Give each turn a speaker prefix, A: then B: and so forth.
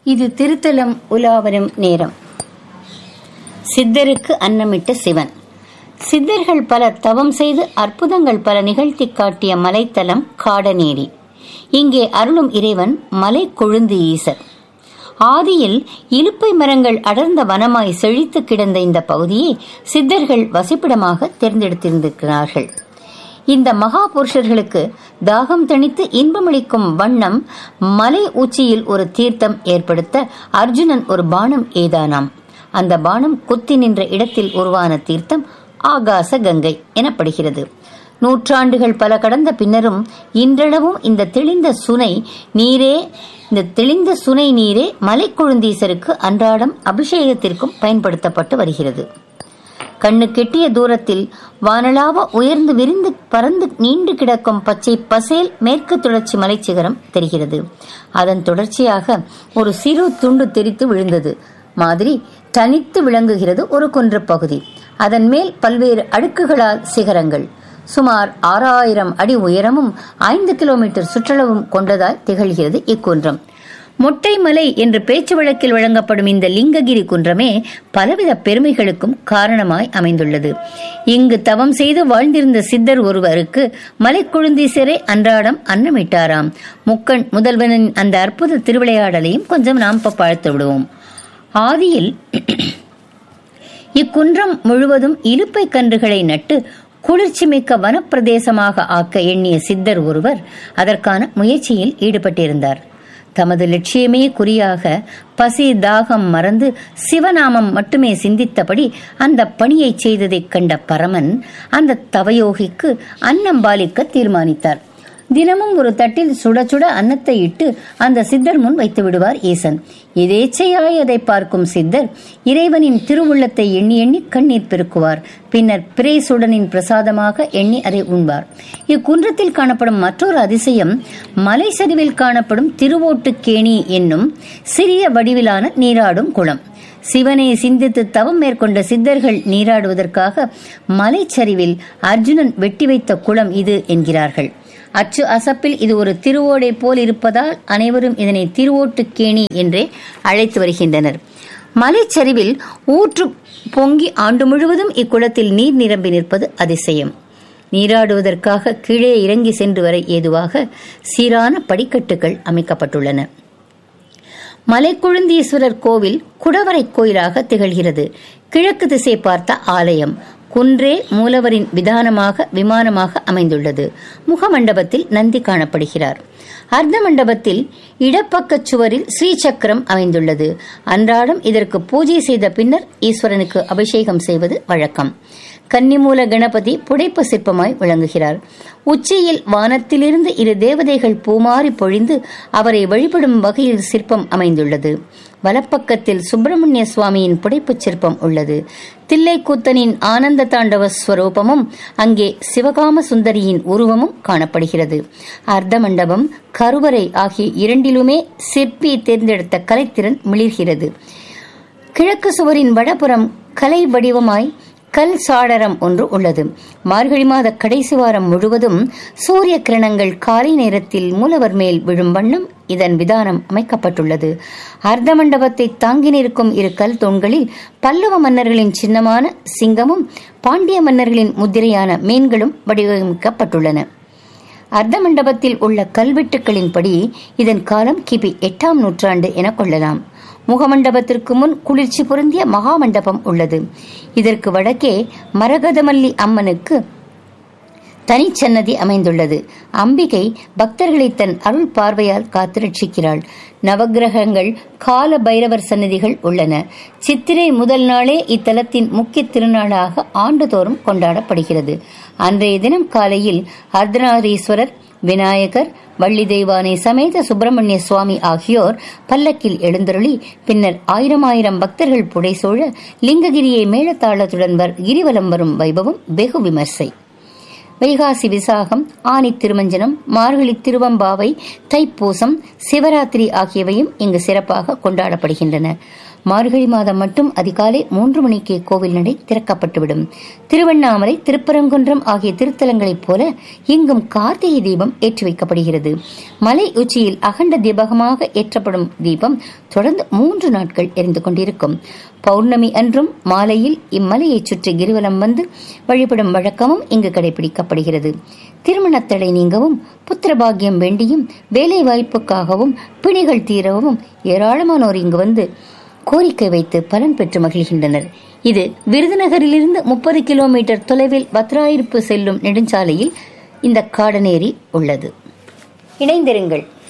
A: இது திருத்தலம் உலாவரும் நேரம் சித்தருக்கு அன்னமிட்ட சிவன் சித்தர்கள் பல தவம் செய்து அற்புதங்கள் பல நிகழ்த்தி காட்டிய மலைத்தலம் காடநேரி இங்கே அருளும் இறைவன் மலை கொழுந்து ஈசர் ஆதியில் இலுப்பை மரங்கள் அடர்ந்த வனமாய் செழித்து கிடந்த இந்த பகுதியை சித்தர்கள் வசிப்பிடமாக தேர்ந்தெடுத்திருந்திருக்கிறார்கள் இந்த மகா புருஷர்களுக்கு தாகம் தணித்து இன்பமளிக்கும் வண்ணம் மலை உச்சியில் ஒரு தீர்த்தம் ஏற்படுத்த அர்ஜுனன் ஒரு பானம் ஏதானாம் அந்த பானம் குத்தி நின்ற இடத்தில் உருவான தீர்த்தம் ஆகாச கங்கை எனப்படுகிறது நூற்றாண்டுகள் பல கடந்த பின்னரும் இன்றளவும் இந்த தெளிந்த சுனை நீரே இந்த தெளிந்த சுனை நீரே மலைக்கொழுந்தீசருக்கு அன்றாடம் அபிஷேகத்திற்கும் பயன்படுத்தப்பட்டு வருகிறது கண்ணு கெட்டிய தூரத்தில் வானளாவ உயர்ந்து விரிந்து பறந்து நீண்டு கிடக்கும் பச்சை பசேல் மேற்கு தொடர்ச்சி மலைச்சிகரம் தெரிகிறது அதன் தொடர்ச்சியாக ஒரு சிறு துண்டு தெரித்து விழுந்தது மாதிரி தனித்து விளங்குகிறது ஒரு குன்று பகுதி அதன் மேல் பல்வேறு அடுக்குகளால் சிகரங்கள் சுமார் ஆறாயிரம் அடி உயரமும் ஐந்து கிலோமீட்டர் சுற்றளவும் கொண்டதாய் திகழ்கிறது இக்குன்றம் மொட்டை மலை என்று பேச்சு வழக்கில் வழங்கப்படும் இந்த லிங்ககிரி குன்றமே பலவித பெருமைகளுக்கும் காரணமாய் அமைந்துள்ளது இங்கு தவம் செய்து வாழ்ந்திருந்த சித்தர் ஒருவருக்கு மலைக்குழுந்தீசரே அன்றாடம் அன்னமிட்டாராம் முக்கண் முதல்வனின் அந்த அற்புத திருவிளையாடலையும் கொஞ்சம் நாம் இப்ப பார்த்து விடுவோம் ஆதியில் இக்குன்றம் முழுவதும் இலுப்பை கன்றுகளை நட்டு குளிர்ச்சிமிக்க வனப்பிரதேசமாக ஆக்க எண்ணிய சித்தர் ஒருவர் அதற்கான முயற்சியில் ஈடுபட்டிருந்தார் தமது லட்சியமே குறியாக பசி தாகம் மறந்து சிவநாமம் மட்டுமே சிந்தித்தபடி அந்த பணியை செய்ததைக் கண்ட பரமன் அந்த தவயோகிக்கு அன்னம் பாலிக்க தீர்மானித்தார் தினமும் ஒரு தட்டில் சுட சுட அன்னத்தை இட்டு அந்த சித்தர் முன் வைத்து விடுவார் ஈசன் எதேச்சையாய் அதை பார்க்கும் சித்தர் இறைவனின் திருவுள்ளத்தை எண்ணி எண்ணி கண்ணீர் பெருக்குவார் பின்னர் பிறை சுடனின் பிரசாதமாக எண்ணி அதை உண்பார் இக்குன்றத்தில் காணப்படும் மற்றொரு அதிசயம் மலை சரிவில் காணப்படும் திருவோட்டுக்கேணி என்னும் சிறிய வடிவிலான நீராடும் குளம் சிவனை சிந்தித்து தவம் மேற்கொண்ட சித்தர்கள் நீராடுவதற்காக மலைச்சரிவில் அர்ஜுனன் வெட்டி வைத்த குளம் இது என்கிறார்கள் அச்சு அசப்பில் இது ஒரு திருவோடை போல் இருப்பதால் அனைவரும் இதனை திருவோட்டுக்கேணி என்றே அழைத்து வருகின்றனர் மலைச்சரிவில் ஊற்று பொங்கி ஆண்டு முழுவதும் இக்குளத்தில் நீர் நிரம்பி நிற்பது அதிசயம் நீராடுவதற்காக கீழே இறங்கி சென்று வர ஏதுவாக சீரான படிக்கட்டுகள் அமைக்கப்பட்டுள்ளன மலைக்குழுந்தீஸ்வரர் கோவில் குடவரை கோயிலாக திகழ்கிறது கிழக்கு திசை பார்த்த ஆலயம் குன்றே மூலவரின் விதானமாக விமானமாக அமைந்துள்ளது முகமண்டபத்தில் நந்தி காணப்படுகிறார் அர்த்த மண்டபத்தில் இடப்பக்க சுவரில் ஸ்ரீசக்கரம் அமைந்துள்ளது அன்றாடம் இதற்கு பூஜை செய்த பின்னர் ஈஸ்வரனுக்கு அபிஷேகம் செய்வது வழக்கம் கன்னிமூல கணபதி புடைப்பு சிற்பமாய் விளங்குகிறார் உச்சியில் வானத்திலிருந்து இரு தேவதைகள் பூமாறி பொழிந்து அவரை வழிபடும் வகையில் சிற்பம் அமைந்துள்ளது வலப்பக்கத்தில் சுப்பிரமணிய சுவாமியின் புடைப்புச் சிற்பம் உள்ளது தில்லைக்கூத்தனின் ஆனந்த தாண்டவ ஸ்வரூபமும் அங்கே சிவகாம சுந்தரியின் உருவமும் காணப்படுகிறது அர்த்த மண்டபம் கருவறை ஆகிய இரண்டிலுமே சிற்பி தேர்ந்தெடுத்த கலைத்திறன் மிளிர்கிறது கிழக்கு சுவரின் வடபுறம் கலை வடிவமாய் கல் சாளரம் ஒன்று உள்ளது மார்கழி மாத கடைசி வாரம் முழுவதும் சூரிய கிரணங்கள் காலை நேரத்தில் மூலவர் மேல் விழும் வண்ணம் இதன் விதானம் அமைக்கப்பட்டுள்ளது அர்த்த மண்டபத்தை தாங்கி நிற்கும் இரு கல் தூண்களில் பல்லவ மன்னர்களின் சின்னமான சிங்கமும் பாண்டிய மன்னர்களின் முத்திரையான மீன்களும் வடிவமைக்கப்பட்டுள்ளன அர்த்த மண்டபத்தில் உள்ள கல்வெட்டுக்களின்படி இதன் காலம் கிபி எட்டாம் நூற்றாண்டு என கொள்ளலாம் முகமண்டபத்திற்கு முன் குளிர்ச்சி பொருந்திய மகாமண்டபம் உள்ளது இதற்கு வடக்கே மரகதமல்லி அம்மனுக்கு தனிச்சன்னதி அமைந்துள்ளது அம்பிகை பக்தர்களை தன் அருள் பார்வையால் காத்து ரட்சிக்கிறாள் நவகிரகங்கள் கால பைரவர் சன்னதிகள் உள்ளன சித்திரை முதல் நாளே இத்தலத்தின் முக்கிய திருநாளாக ஆண்டுதோறும் கொண்டாடப்படுகிறது அன்றைய தினம் காலையில் அர்த்தநாரீஸ்வரர் விநாயகர் வள்ளி தெய்வானை சமேத சுப்பிரமணிய சுவாமி ஆகியோர் பல்லக்கில் எழுந்தருளி பின்னர் ஆயிரம் ஆயிரம் பக்தர்கள் புடைசூழ லிங்ககிரியை மேளதாளத்துடன் வர் கிரிவலம் வரும் வைபவம் வெகு விமர்சை வைகாசி விசாகம் ஆனி திருமஞ்சனம் மார்கழி திருவம்பாவை தைப்பூசம் சிவராத்திரி ஆகியவையும் இங்கு சிறப்பாக கொண்டாடப்படுகின்றன மார்கழி மாதம் மட்டும் அதிகாலை மூன்று மணிக்கே கோவில் நடை திறக்கப்பட்டுவிடும் திருவண்ணாமலை திருப்பரங்குன்றம் ஆகிய திருத்தலங்களைப் போல இங்கும் கார்த்திகை தீபம் ஏற்றி வைக்கப்படுகிறது மலை உச்சியில் அகண்ட தீபகமாக ஏற்றப்படும் தீபம் தொடர்ந்து மூன்று நாட்கள் எரிந்து கொண்டிருக்கும் பௌர்ணமி அன்றும் மாலையில் இம்மலையை சுற்றி கிரிவலம் வந்து வழிபடும் வழக்கமும் இங்கு கடைபிடிக்கப்படுகிறது திருமணத்தடை நீங்கவும் புத்திரபாகியம் வேண்டியும் வேலை வாய்ப்புக்காகவும் பிணிகள் தீரவும் ஏராளமானோர் இங்கு வந்து கோரிக்கை வைத்து பலன் பெற்று மகிழ்கின்றனர் இது விருதுநகரிலிருந்து முப்பது கிலோமீட்டர் தொலைவில் பத்ராயிருப்பு செல்லும் நெடுஞ்சாலையில் இந்த காடனேரி உள்ளது இணைந்திருங்கள்